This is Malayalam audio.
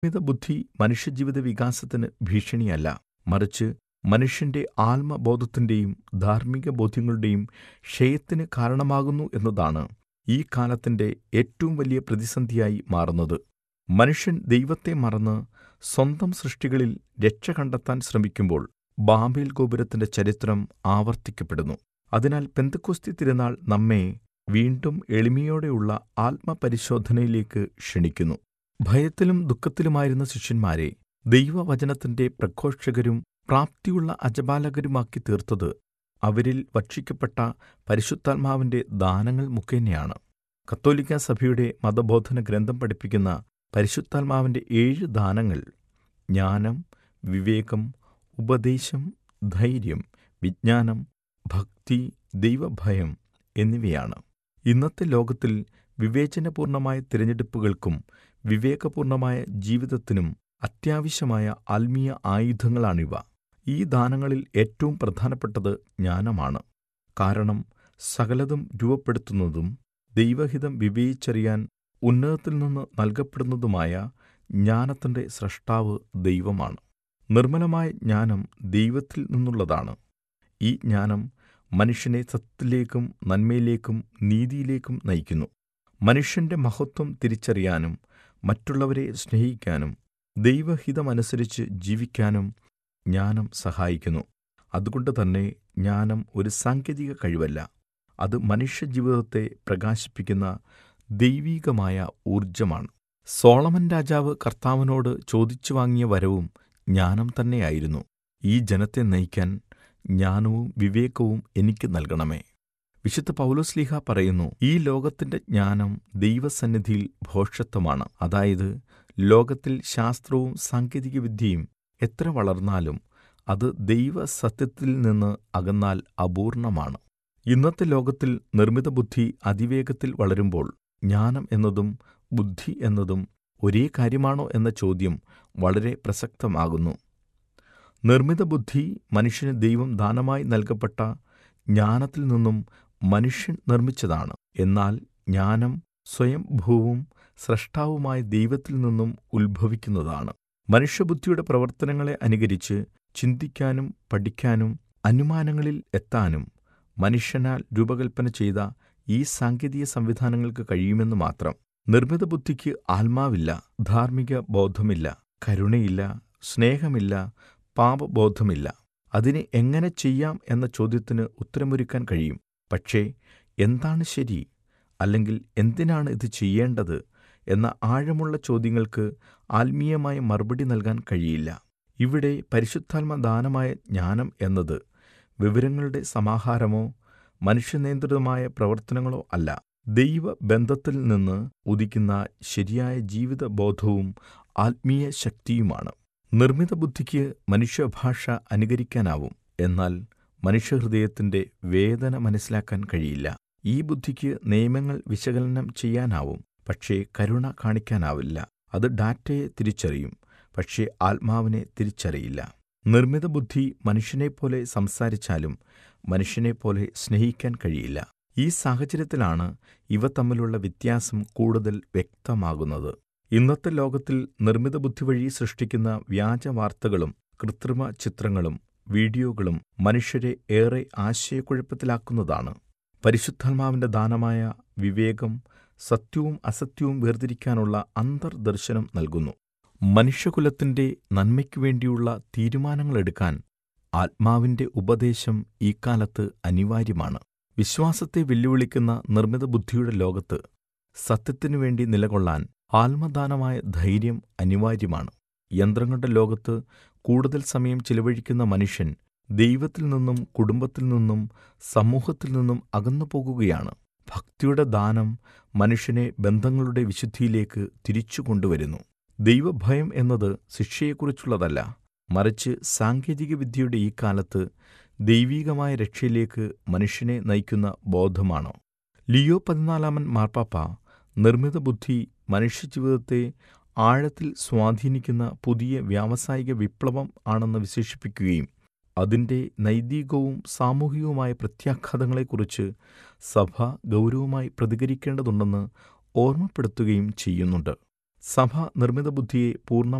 ബുദ്ധി മനുഷ്യജീവിത വികാസത്തിന് ഭീഷണിയല്ല മറിച്ച് മനുഷ്യന്റെ ആത്മബോധത്തിന്റെയും ധാർമ്മിക ബോധ്യങ്ങളുടെയും ക്ഷയത്തിന് കാരണമാകുന്നു എന്നതാണ് ഈ കാലത്തിന്റെ ഏറ്റവും വലിയ പ്രതിസന്ധിയായി മാറുന്നത് മനുഷ്യൻ ദൈവത്തെ മറന്ന് സ്വന്തം സൃഷ്ടികളിൽ രക്ഷ കണ്ടെത്താൻ ശ്രമിക്കുമ്പോൾ ബാബേൽ ഗോപുരത്തിന്റെ ചരിത്രം ആവർത്തിക്കപ്പെടുന്നു അതിനാൽ പെന്തക്കോസ്തി തിരുനാൾ നമ്മെ വീണ്ടും എളിമയോടെയുള്ള ആത്മപരിശോധനയിലേക്ക് ക്ഷണിക്കുന്നു ഭയത്തിലും ദുഃഖത്തിലുമായിരുന്ന ശിഷ്യന്മാരെ ദൈവവചനത്തിന്റെ പ്രഘോഷകരും പ്രാപ്തിയുള്ള അജപാലകരുമാക്കി തീർത്തത് അവരിൽ ഭക്ഷിക്കപ്പെട്ട പരിശുദ്ധാത്മാവിന്റെ ദാനങ്ങൾ മുഖേനയാണ് കത്തോലിക്കാ സഭയുടെ മതബോധന ഗ്രന്ഥം പഠിപ്പിക്കുന്ന പരിശുദ്ധാത്മാവിന്റെ ഏഴ് ദാനങ്ങൾ ജ്ഞാനം വിവേകം ഉപദേശം ധൈര്യം വിജ്ഞാനം ഭക്തി ദൈവഭയം എന്നിവയാണ് ഇന്നത്തെ ലോകത്തിൽ വിവേചനപൂർണമായ തിരഞ്ഞെടുപ്പുകൾക്കും വിവേകപൂർണമായ ജീവിതത്തിനും അത്യാവശ്യമായ ആത്മീയ ആയുധങ്ങളാണിവ ഈ ദാനങ്ങളിൽ ഏറ്റവും പ്രധാനപ്പെട്ടത് ജ്ഞാനമാണ് കാരണം സകലതും രൂപപ്പെടുത്തുന്നതും ദൈവഹിതം വിവേചിച്ചറിയാൻ ഉന്നതത്തിൽ നിന്ന് നൽകപ്പെടുന്നതുമായ ജ്ഞാനത്തിന്റെ സ്രഷ്ടാവ് ദൈവമാണ് നിർമ്മലമായ ജ്ഞാനം ദൈവത്തിൽ നിന്നുള്ളതാണ് ഈ ജ്ഞാനം മനുഷ്യനെ സത്യത്തിലേക്കും നന്മയിലേക്കും നീതിയിലേക്കും നയിക്കുന്നു മനുഷ്യന്റെ മഹത്വം തിരിച്ചറിയാനും മറ്റുള്ളവരെ സ്നേഹിക്കാനും ദൈവഹിതമനുസരിച്ച് ജീവിക്കാനും ജ്ഞാനം സഹായിക്കുന്നു അതുകൊണ്ട് തന്നെ ജ്ഞാനം ഒരു സാങ്കേതിക കഴിവല്ല അത് മനുഷ്യജീവിതത്തെ പ്രകാശിപ്പിക്കുന്ന ദൈവീകമായ ഊർജമാണ് സോളമൻ രാജാവ് കർത്താവിനോട് ചോദിച്ചു വാങ്ങിയ വരവും ജ്ഞാനം തന്നെയായിരുന്നു ഈ ജനത്തെ നയിക്കാൻ ജ്ഞാനവും വിവേകവും എനിക്ക് നൽകണമേ വിശുദ്ധ പൗലോസ്ലിഹ പറയുന്നു ഈ ലോകത്തിന്റെ ജ്ഞാനം ദൈവസന്നിധിയിൽ ഭോഷത്വമാണ് അതായത് ലോകത്തിൽ ശാസ്ത്രവും സാങ്കേതികവിദ്യയും എത്ര വളർന്നാലും അത് ദൈവസത്യത്തിൽ നിന്ന് അകന്നാൽ അപൂർണമാണ് ഇന്നത്തെ ലോകത്തിൽ നിർമ്മിത ബുദ്ധി അതിവേഗത്തിൽ വളരുമ്പോൾ ജ്ഞാനം എന്നതും ബുദ്ധി എന്നതും ഒരേ കാര്യമാണോ എന്ന ചോദ്യം വളരെ പ്രസക്തമാകുന്നു നിർമ്മിത ബുദ്ധി മനുഷ്യന് ദൈവം ദാനമായി നൽകപ്പെട്ട ജ്ഞാനത്തിൽ നിന്നും മനുഷ്യൻ നിർമ്മിച്ചതാണ് എന്നാൽ ജ്ഞാനം സ്വയംഭൂവും സ്രഷ്ടാവുമായ ദൈവത്തിൽ നിന്നും ഉത്ഭവിക്കുന്നതാണ് മനുഷ്യബുദ്ധിയുടെ പ്രവർത്തനങ്ങളെ അനുകരിച്ച് ചിന്തിക്കാനും പഠിക്കാനും അനുമാനങ്ങളിൽ എത്താനും മനുഷ്യനാൽ രൂപകൽപ്പന ചെയ്ത ഈ സാങ്കേതിക സംവിധാനങ്ങൾക്ക് കഴിയുമെന്ന് മാത്രം നിർമ്മിത ബുദ്ധിക്ക് ആത്മാവില്ല ധാർമ്മിക ബോധമില്ല കരുണയില്ല സ്നേഹമില്ല പാപബോധമില്ല അതിനെ എങ്ങനെ ചെയ്യാം എന്ന ചോദ്യത്തിന് ഉത്തരമൊരുക്കാൻ കഴിയും പക്ഷേ എന്താണ് ശരി അല്ലെങ്കിൽ എന്തിനാണ് ഇത് ചെയ്യേണ്ടത് എന്ന ആഴമുള്ള ചോദ്യങ്ങൾക്ക് ആത്മീയമായ മറുപടി നൽകാൻ കഴിയില്ല ഇവിടെ പരിശുദ്ധാത്മ ദാനമായ ജ്ഞാനം എന്നത് വിവരങ്ങളുടെ സമാഹാരമോ മനുഷ്യനിയന്ത്രിതമായ പ്രവർത്തനങ്ങളോ അല്ല ദൈവബന്ധത്തിൽ നിന്ന് ഉദിക്കുന്ന ശരിയായ ജീവിതബോധവും ആത്മീയ ശക്തിയുമാണ് നിർമ്മിത ബുദ്ധിക്ക് മനുഷ്യഭാഷ അനുകരിക്കാനാവും എന്നാൽ മനുഷ്യഹൃദയത്തിന്റെ വേദന മനസ്സിലാക്കാൻ കഴിയില്ല ഈ ബുദ്ധിക്ക് നിയമങ്ങൾ വിശകലനം ചെയ്യാനാവും പക്ഷേ കരുണ കാണിക്കാനാവില്ല അത് ഡാറ്റയെ തിരിച്ചറിയും പക്ഷേ ആത്മാവിനെ തിരിച്ചറിയില്ല നിർമ്മിത ബുദ്ധി മനുഷ്യനെപ്പോലെ സംസാരിച്ചാലും മനുഷ്യനെപ്പോലെ സ്നേഹിക്കാൻ കഴിയില്ല ഈ സാഹചര്യത്തിലാണ് ഇവ തമ്മിലുള്ള വ്യത്യാസം കൂടുതൽ വ്യക്തമാകുന്നത് ഇന്നത്തെ ലോകത്തിൽ നിർമ്മിത ബുദ്ധി വഴി സൃഷ്ടിക്കുന്ന വ്യാജ വാർത്തകളും കൃത്രിമ ചിത്രങ്ങളും വീഡിയോകളും മനുഷ്യരെ ഏറെ ആശയക്കുഴപ്പത്തിലാക്കുന്നതാണ് പരിശുദ്ധാത്മാവിന്റെ ദാനമായ വിവേകം സത്യവും അസത്യവും വേർതിരിക്കാനുള്ള അന്തർദർശനം നൽകുന്നു മനുഷ്യകുലത്തിന്റെ നന്മയ്ക്കു വേണ്ടിയുള്ള തീരുമാനങ്ങളെടുക്കാൻ ആത്മാവിന്റെ ഉപദേശം ഇക്കാലത്ത് അനിവാര്യമാണ് വിശ്വാസത്തെ വെല്ലുവിളിക്കുന്ന നിർമ്മിത ബുദ്ധിയുടെ ലോകത്ത് സത്യത്തിനു വേണ്ടി നിലകൊള്ളാൻ ആത്മദാനമായ ധൈര്യം അനിവാര്യമാണ് യന്ത്രങ്ങളുടെ ലോകത്ത് കൂടുതൽ സമയം ചിലവഴിക്കുന്ന മനുഷ്യൻ ദൈവത്തിൽ നിന്നും കുടുംബത്തിൽ നിന്നും സമൂഹത്തിൽ നിന്നും അകന്നു പോകുകയാണ് ഭക്തിയുടെ ദാനം മനുഷ്യനെ ബന്ധങ്ങളുടെ വിശുദ്ധിയിലേക്ക് തിരിച്ചു കൊണ്ടുവരുന്നു ദൈവഭയം എന്നത് ശിക്ഷയെക്കുറിച്ചുള്ളതല്ല മറിച്ച് സാങ്കേതികവിദ്യയുടെ ഈ കാലത്ത് ദൈവീകമായ രക്ഷയിലേക്ക് മനുഷ്യനെ നയിക്കുന്ന ബോധമാണ് ലിയോ പതിനാലാമൻ മാർപ്പാപ്പ നിർമ്മിത ബുദ്ധി മനുഷ്യജീവിതത്തെ ആഴത്തിൽ സ്വാധീനിക്കുന്ന പുതിയ വ്യാവസായിക വിപ്ലവം ആണെന്ന് വിശേഷിപ്പിക്കുകയും അതിന്റെ നൈതികവും സാമൂഹികവുമായ പ്രത്യാഘാതങ്ങളെക്കുറിച്ച് സഭ ഗൗരവമായി പ്രതികരിക്കേണ്ടതുണ്ടെന്ന് ഓർമ്മപ്പെടുത്തുകയും ചെയ്യുന്നുണ്ട് സഭ നിർമ്മിത ബുദ്ധിയെ പൂർണ്ണ